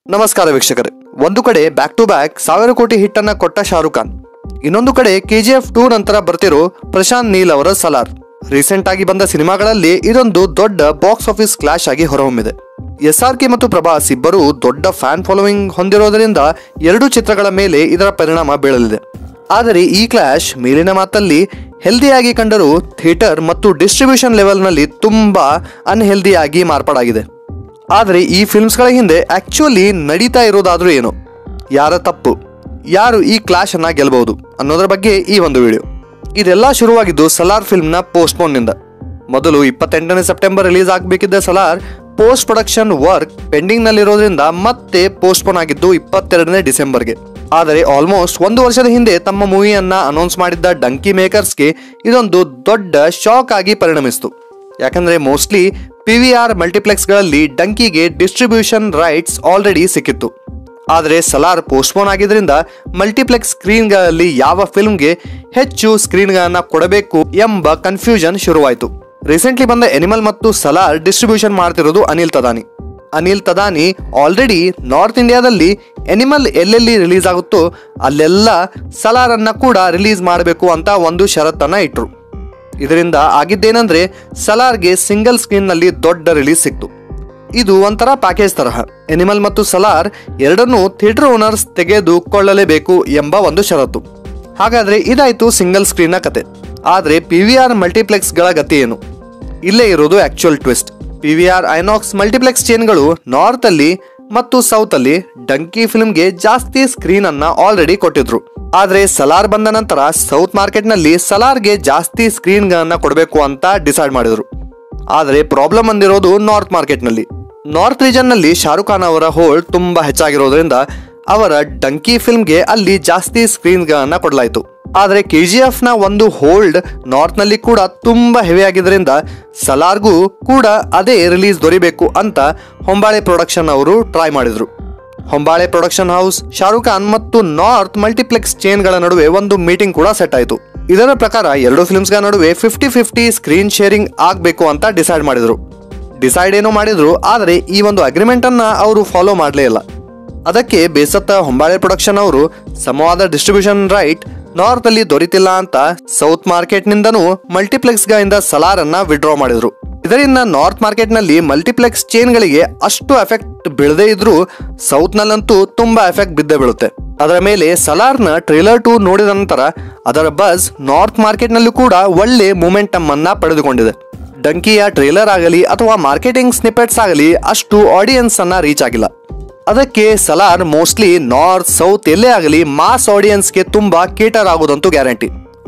ನಮಸ್ಕಾರ ವೀಕ್ಷಕರೇ ಒಂದು ಕಡೆ ಬ್ಯಾಕ್ ಟು ಬ್ಯಾಕ್ ಸಾವಿರ ಕೋಟಿ ಹಿಟ್ ಅನ್ನ ಕೊಟ್ಟ ಶಾರುಖ್ ಖಾನ್ ಇನ್ನೊಂದು ಕಡೆ ಕೆಜಿಎಫ್ ಟೂ ನಂತರ ಬರ್ತಿರೋ ಪ್ರಶಾಂತ್ ನೀಲ್ ಅವರ ಸಲಾರ್ ರೀಸೆಂಟ್ ಆಗಿ ಬಂದ ಸಿನಿಮಾಗಳಲ್ಲಿ ಇದೊಂದು ದೊಡ್ಡ ಬಾಕ್ಸ್ ಆಫೀಸ್ ಕ್ಲಾಶ್ ಆಗಿ ಹೊರಹೊಮ್ಮಿದೆ ಎಸ್ ಆರ್ ಕೆ ಮತ್ತು ಪ್ರಭಾಸ್ ಇಬ್ಬರು ದೊಡ್ಡ ಫ್ಯಾನ್ ಫಾಲೋವಿಂಗ್ ಹೊಂದಿರೋದರಿಂದ ಎರಡು ಚಿತ್ರಗಳ ಮೇಲೆ ಇದರ ಪರಿಣಾಮ ಬೀಳಲಿದೆ ಆದರೆ ಈ ಕ್ಲಾಶ್ ಮೇಲಿನ ಮಾತಲ್ಲಿ ಹೆಲ್ದಿಯಾಗಿ ಕಂಡರೂ ಥಿಯೇಟರ್ ಮತ್ತು ಡಿಸ್ಟ್ರಿಬ್ಯೂಷನ್ ಲೆವೆಲ್ನಲ್ಲಿ ತುಂಬಾ ಅನ್ಹೆಲ್ದಿಯಾಗಿ ಮಾರ್ಪಾಡಾಗಿದೆ ಆದರೆ ಈ ಫಿಲ್ಮ್ಸ್ಗಳ ಹಿಂದೆ ಆಕ್ಚುಲಿ ನಡೀತಾ ಇರೋದಾದ್ರೂ ಏನು ಯಾರ ತಪ್ಪು ಯಾರು ಈ ಕ್ಲಾಶ್ ಅನ್ನ ಗೆಲ್ಲಬಹುದು ಅನ್ನೋದ್ರ ಬಗ್ಗೆ ಈ ಒಂದು ವಿಡಿಯೋ ಇದೆಲ್ಲ ಶುರುವಾಗಿದ್ದು ಸಲಾರ್ ಫಿಲ್ಮ್ನ ಪೋಸ್ಟ್ಪೋನ್ನಿಂದ ಮೊದಲು ಇಪ್ಪತ್ತೆಂಟನೇ ಸೆಪ್ಟೆಂಬರ್ ರಿಲೀಸ್ ಆಗಬೇಕಿದ್ದ Salaar post production work pending ನಲ್ಲಿರೋದ್ರಿಂದ ಮತ್ತೆ ಪೋಸ್ಟ್ಪೋನ್ ಆಗಿದ್ದು ಇಪ್ಪತ್ತೆರಡನೇ ಡಿಸೆಂಬರ್ಗೆ ಆದರೆ ಆಲ್ಮೋಸ್ಟ್ ಒಂದು ವರ್ಷದ ಹಿಂದೆ ತಮ್ಮ ಮೂವಿಯನ್ನ ಅನೌನ್ಸ್ ಮಾಡಿದ್ದ ಡಂಕಿ ಮೇಕರ್ಸ್ಗೆ ಇದೊಂದು ದೊಡ್ಡ ಶಾಕ್ ಆಗಿ ಪರಿಣಮಿಸಿತು ಯಾಕಂದ್ರೆ ಮೋಸ್ಟ್ಲಿ ಪಿ ವಿ ಆರ್ ಮಲ್ಟಿಪ್ಲೆಕ್ಸ್ಗಳಲ್ಲಿ ಡಂಕಿಗೆ ಡಿಸ್ಟ್ರಿಬ್ಯೂಷನ್ ರೈಟ್ಸ್ ಆಲ್ರೆಡಿ ಸಿಕ್ಕಿತ್ತು ಆದರೆ ಸಲಾರ್ ಪೋಸ್ಟ್ಪೋನ್ ಆಗಿದ್ರಿಂದ ಮಲ್ಟಿಪ್ಲೆಕ್ಸ್ ಸ್ಕ್ರೀನ್ಗಳಲ್ಲಿ ಯಾವ ಫಿಲ್ಮ್ಗೆ ಹೆಚ್ಚು ಸ್ಕ್ರೀನ್ಗಳನ್ನ ಕೊಡಬೇಕು ಎಂಬ ಕನ್ಫ್ಯೂಷನ್ ಶುರುವಾಯಿತು ರೀಸೆಂಟ್ಲಿ ಬಂದ ಎನಿಮಲ್ ಮತ್ತು ಸಲಾರ್ ಡಿಸ್ಟ್ರಿಬ್ಯೂಷನ್ ಮಾಡ್ತಿರೋದು ಅನಿಲ್ ತದಾನಿ ಅನಿಲ್ ತದಾನಿ ಆಲ್ರೆಡಿ ನಾರ್ತ್ ಇಂಡಿಯಾದಲ್ಲಿ ಎನಿಮಲ್ ಎಲ್ಲೆಲ್ಲಿ ರಿಲೀಸ್ ಆಗುತ್ತೋ ಅಲ್ಲೆಲ್ಲ ಸಲಾರನ್ನ ಕೂಡ ರಿಲೀಸ್ ಮಾಡಬೇಕು ಅಂತ ಒಂದು ಷರತ್ತನ್ನ ಇಟ್ರು ಇದರಿಂದ ಆಗಿದ್ದೇನೆಂದ್ರೆ ಸಲಾರ್ಗೆ ಸಿಂಗಲ್ ಸ್ಕ್ರೀನ್ನಲ್ಲಿ ದೊಡ್ಡ ರಿಲೀಸ್ ಸಿಕ್ತು ಇದು ಒಂಥರ ಪ್ಯಾಕೇಜ್ ತರಹ ಎನಿಮಲ್ ಮತ್ತು ಸಲಾರ್ ಎರಡನ್ನೂ ಥಿಯೇಟರ್ ಓನರ್ಸ್ ತೆಗೆದುಕೊಳ್ಳಲೇಬೇಕು ಎಂಬ ಒಂದು ಷರತ್ತು ಹಾಗಾದ್ರೆ ಇದಾಯ್ತು ಸಿಂಗಲ್ ಸ್ಕ್ರೀನ್ನ ಕತೆ ಆದರೆ ಪಿ ವಿ ಆರ್ ಮಲ್ಟಿಪ್ಲೆಕ್ಸ್ಗಳ ಗತಿ ಏನು ಇಲ್ಲೇ ಇರೋದು actual twist P V R INOX multiplex ಚೇನ್ಗಳು ನಾರ್ತ್ ಅಲ್ಲಿ ಮತ್ತು ಸೌತ್ ಅಲ್ಲಿ ಡಂಕಿ ಫಿಲ್ಮ್ಗೆ ಜಾಸ್ತಿ ಸ್ಕ್ರೀನ್ ಅನ್ನ ಆಲ್ರೆಡಿ ಕೊಟ್ಟಿದ್ರು ಆದ್ರೆ ಸಲಾರ್ ಬಂದ ನಂತರ ಸೌತ್ ಮಾರ್ಕೆಟ್ ನಲ್ಲಿ ಸಲಾರ್ಗೆ ಜಾಸ್ತಿ ಸ್ಕ್ರೀನ್ ಗಳನ್ನ ಕೊಡಬೇಕು ಅಂತ ಡಿಸೈಡ್ ಮಾಡಿದ್ರು ಆದರೆ ಪ್ರಾಬ್ಲಮ್ ಅಂದಿರೋದು ನಾರ್ತ್ ಮಾರ್ಕೆಟ್ ನಲ್ಲಿ ನಾರ್ತ್ ರೀಜನ್ ನಲ್ಲಿ ಶಾರುಖ್ ಖಾನ್ ಅವರ ಹೋಲ್ಡ್ ತುಂಬಾ ಹೆಚ್ಚಾಗಿರೋದ್ರಿಂದ ಅವರ ಡಂಕಿ ಫಿಲ್ಮ್ಗೆ ಅಲ್ಲಿ ಜಾಸ್ತಿ ಸ್ಕ್ರೀನ್ ಗಳನ್ನ ಕೊಡಲಾಯಿತು ಆದರೆ ಕೆ ಜಿ ಎಫ್ ನ ಒಂದು ಹೋಲ್ಡ್ ನಾರ್ತ್ ನಲ್ಲಿ ಕೂಡ ತುಂಬಾ ಹೆವಿ ಆಗಿದ್ರಿಂದ ಸಲಾರ್ಗೂ ಕೂಡ ಅದೇ ರಿಲೀಸ್ ದೊರಿಬೇಕು ಅಂತ ಹೊಂಬಾಳೆ ಪ್ರೊಡಕ್ಷನ್ ಅವರು ಟ್ರೈ ಮಾಡಿದ್ರು ಹೊಂಬಾಳೆ ಪ್ರೊಡಕ್ಷನ್ ಹೌಸ್ ಶಾರುಖ್ ಖಾನ್ ಮತ್ತು ನಾರ್ತ್ ಮಲ್ಟಿಪ್ಲೆಕ್ಸ್ ಚೇನ್ಗಳ ನಡುವೆ ಒಂದು ಮೀಟಿಂಗ್ ಕೂಡ ಸೆಟ್ ಆಯಿತು ಇದರ ಪ್ರಕಾರ ಎರಡು ಫಿಲ್ಮ್ಸ್ಗಳ ನಡುವೆ ಫಿಫ್ಟಿ ಫಿಫ್ಟಿ ಸ್ಕ್ರೀನ್ ಶೇರಿಂಗ್ ಆಗಬೇಕು ಅಂತ ಡಿಸೈಡ್ ಮಾಡಿದ್ರು ಡಿಸೈಡ್ ಏನೋ ಮಾಡಿದ್ರು ಆದರೆ ಈ ಒಂದು ಅಗ್ರಿಮೆಂಟ್ ಅನ್ನ ಅವರು ಫಾಲೋ ಮಾಡಲೇ ಇಲ್ಲ ಅದಕ್ಕೆ ಬೇಸತ್ತ ಹೊಂಬಾಳೆ ಪ್ರೊಡಕ್ಷನ್ ಅವರು ಸಮವಾದ ಡಿಸ್ಟ್ರಿಬ್ಯೂಷನ್ ರೈಟ್ ನಾರ್ತ್ ಅಲ್ಲಿ ದೊರೀತಿಲ್ಲ ಅಂತ ಸೌತ್ ಮಾರ್ಕೆಟ್ ನಿಂದನೂ ಮಲ್ಟಿಪ್ಲೆಕ್ಸ್ ಗಳಿಂದ ಸಲಾರ್ ಅನ್ನ ವಿಡ್ರಾ ಮಾಡಿದ್ರು ಇದರಿಂದ ನಾರ್ತ್ ಮಾರ್ಕೆಟ್ ನಲ್ಲಿ ಮಲ್ಟಿಪ್ಲೆಕ್ಸ್ ಚೇನ್ ಗಳಿಗೆ ಅಷ್ಟು ಎಫೆಕ್ಟ್ ಬೀಳದೇ ಇದ್ರೂ ಸೌತ್ ನಲ್ಲಂತೂ ತುಂಬಾ ಎಫೆಕ್ಟ್ ಬಿದ್ದೇ ಬೀಳುತ್ತೆ ಅದರ ಮೇಲೆ ಸಲಾರ್ನ ಟ್ರೇಲರ್ ಟು ನೋಡಿದ ನಂತರ ಅದರ ಬಸ್ ನಾರ್ತ್ ಮಾರ್ಕೆಟ್ ನಲ್ಲೂ ಕೂಡ ಒಳ್ಳೆ ಮೂಮೆಂಟಮ್ ಅನ್ನ ಪಡೆದುಕೊಂಡಿದೆ ಡಂಕಿಯ ಟ್ರೇಲರ್ ಆಗಲಿ ಅಥವಾ ಮಾರ್ಕೆಟಿಂಗ್ ಸ್ನಿಪೆಟ್ಸ್ ಆಗಲಿ ಅಷ್ಟು ಆಡಿಯನ್ಸ್ ಅನ್ನ ರೀಚ್ ಆಗಿಲ್ಲ ಅದಕ್ಕೆ ಸಲಾರ್ ಮೋಸ್ಟ್ಲಿ ನಾರ್ತ್ ಸೌತ್ ಎಲ್ಲೇ ಆಗಲಿ ಮಾಸ್ ಆಡಿಯನ್ಸ್ಗೆ ತುಂಬಾ ಕೇಟರ್ ಆಗೋದಂತೂ ಗ್ಯಾರಂಟಿ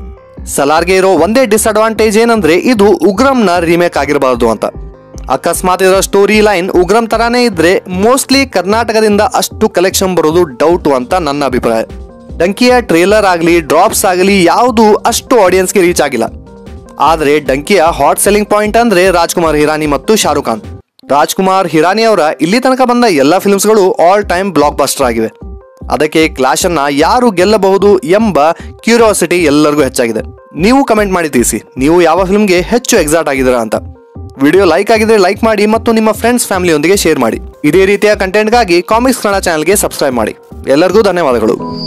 ಸಲಾರ್ಗೆ ಇರೋ ಒಂದೇ ಡಿಸ್ಅಡ್ವಾಂಟೇಜ್ ಏನಂದ್ರೆ ಇದು ಉಗ್ರಂನ ರೀಮೇಕ್ ಆಗಿರಬಾರದು ಅಂತ ಅಕಸ್ಮಾತ್ ಇದರ ಸ್ಟೋರಿ ಲೈನ್ ಉಗ್ರಂ ತರಾನೇ ಇದ್ರೆ ಮೋಸ್ಟ್ಲಿ ಕರ್ನಾಟಕದಿಂದ ಅಷ್ಟು ಕಲೆಕ್ಷನ್ ಬರೋದು ಡೌಟ್ ಅಂತ ನನ್ನ ಅಭಿಪ್ರಾಯ ಡಂಕಿಯ ಟ್ರೇಲರ್ ಆಗಲಿ ಡ್ರಾಪ್ಸ್ ಆಗಲಿ ಯಾವುದು ಅಷ್ಟು ಆಡಿಯನ್ಸ್ಗೆ ರೀಚ್ ಆಗಿಲ್ಲ ಆದರೆ ಡಂಕಿಯ ಹಾಟ್ ಸೆಲ್ಲಿಂಗ್ ಪಾಯಿಂಟ್ ಅಂದ್ರೆ ರಾಜ್ಕುಮಾರ್ ಹಿರಾನಿ ಮತ್ತು ಶಾರುಖ್ ಖಾನ್ ರಾಜ್ಕುಮಾರ್ ಹಿರಾನಿ ಅವರ ಇಲ್ಲಿ ತನಕ ಬಂದ ಎಲ್ಲ ಫಿಲ್ಮ್ಸ್ಗಳು ಆಲ್ ಟೈಮ್ ಬ್ಲಾಕ್ ಬಸ್ಟರ್ ಆಗಿವೆ ಅದಕ್ಕೆ ಕ್ಲಾಶ್ ಅನ್ನ ಯಾರು ಗೆಲ್ಲಬಹುದು ಎಂಬ ಕ್ಯೂರಿಯಾಸಿಟಿ ಎಲ್ಲರಿಗೂ ಹೆಚ್ಚಾಗಿದೆ ನೀವು ಕಮೆಂಟ್ ಮಾಡಿ ತಿಳಿಸಿ ನೀವು ಯಾವ ಫಿಲ್ಮ್ಗೆ ಹೆಚ್ಚು ಎಕ್ಸಾಕ್ಟ್ ಆಗಿದ್ದೀರಾ ಅಂತ ವಿಡಿಯೋ ಲೈಕ್ ಆಗಿದ್ರೆ ಲೈಕ್ ಮಾಡಿ ಮತ್ತು ನಿಮ್ಮ ಫ್ರೆಂಡ್ಸ್ ಫ್ಯಾಮಿಲಿಯೊಂದಿಗೆ ಶೇರ್ ಮಾಡಿ ಇದೇ ರೀತಿಯ ಕಂಟೆಂಟ್ಗಾಗಿ ಕಾಮಿಕ್ಸ್ ಕನ್ನಡ ಚಾನಲ್ಗೆ ಸಬ್ಸ್ಕ್ರೈಬ್ ಮಾಡಿ ಎಲ್ಲರಿಗೂ ಧನ್ಯವಾದಗಳು